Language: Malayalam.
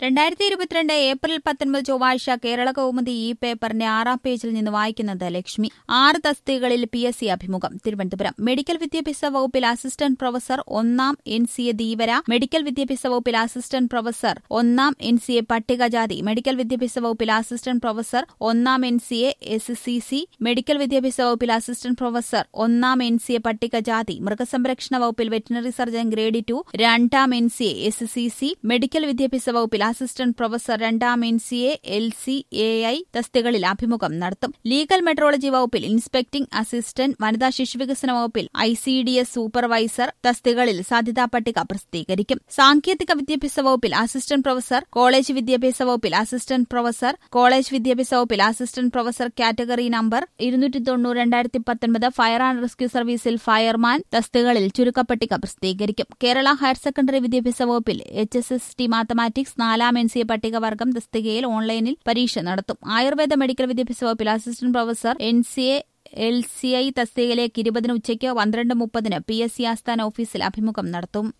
രണ്ടായിരത്തി ഇരുപത്തിരണ്ട് ഏപ്രിൽ പത്തൊൻപത് ചൊവ്വാഴ്ച കേരള കൗമുദി ഈ പേപ്പറിന്റെ ആറാം പേജിൽ നിന്ന് വായിക്കുന്നത് ലക്ഷ്മി ആറ് തസ്തികകളിൽ പി എസ് സി അഭിമുഖം തിരുവനന്തപുരം മെഡിക്കൽ വിദ്യാഭ്യാസ വകുപ്പിൽ അസിസ്റ്റന്റ് പ്രൊഫസർ ഒന്നാം എൻ സി എ ധീവര മെഡിക്കൽ വിദ്യാഭ്യാസ വകുപ്പിൽ അസിസ്റ്റന്റ് പ്രൊഫസർ ഒന്നാം എൻ സി എ പട്ടികജാതി മെഡിക്കൽ വിദ്യാഭ്യാസ വകുപ്പിൽ അസിസ്റ്റന്റ് പ്രൊഫസർ ഒന്നാം N C A S C C medical വിദ്യാഭ്യാസ വകുപ്പിൽ അസിസ്റ്റന്റ് പ്രൊഫസർ ഒന്നാം എൻ സി എ പട്ടികജാതി മൃഗസംരക്ഷണ വകുപ്പിൽ വെറ്റിനറി സർജൻ ഗ്രേഡ് ടു രണ്ടാം N C A S C C medical വിദ്യാഭ്യാസ വകുപ്പിൽ അസിസ്റ്റന്റ് പ്രൊഫസർ രണ്ടാം N C A L C A I തസ്തികളിൽ അഭിമുഖം നടത്തും ലീഗൽ മെട്രോളജി വകുപ്പിൽ ഇൻസ്പെക്ടിംഗ് അസിസ്റ്റന്റ് വനിതാ ശിശുവികസന വകുപ്പിൽ I C D S supervisor തസ്തികളിൽ സാധ്യതാ പട്ടിക പ്രസിദ്ധീകരിക്കും സാങ്കേതിക വിദ്യാഭ്യാസ വകുപ്പിൽ അസിസ്റ്റന്റ് പ്രൊഫസർ കോളേജ് വിദ്യാഭ്യാസ വകുപ്പിൽ അസിസ്റ്റന്റ് പ്രൊഫസർ കോളേജ് വിദ്യാഭ്യാസ വകുപ്പിൽ അസിസ്റ്റന്റ് പ്രൊഫസർ കാറ്റഗറി നമ്പർ ഇരുന്നൂറ്റി തൊണ്ണൂറ് രണ്ടായിരത്തി പത്തൊൻപത് ഫയർ ആൻഡ് റെസ്ക്യൂ സർവീസിൽ ഫയർമാൻ തസ്തികളിൽ ചുരുക്കപ്പട്ടിക പ്രസിദ്ധീകരിക്കും കേരള ഹയർ സെക്കൻഡറി വിദ്യാഭ്യാസ വകുപ്പിൽ H S S T mathematics നാലാം എൻ സി എ പട്ടികവർഗം തസ്തികയിൽ ഓൺലൈനിൽ പരീക്ഷ നടത്തും ആയുർവേദ മെഡിക്കൽ വിദ്യാഭ്യാസ വകുപ്പിൽ assistant professor N C A L C I തസ്തികയിലേക്ക് ഇരുപതിന് ഉച്ചയ്ക്ക് പന്ത്രണ്ട് മുപ്പതിന് പി എസ് സി ആസ്ഥാന ഓഫീസിൽ അഭിമുഖം നടത്തും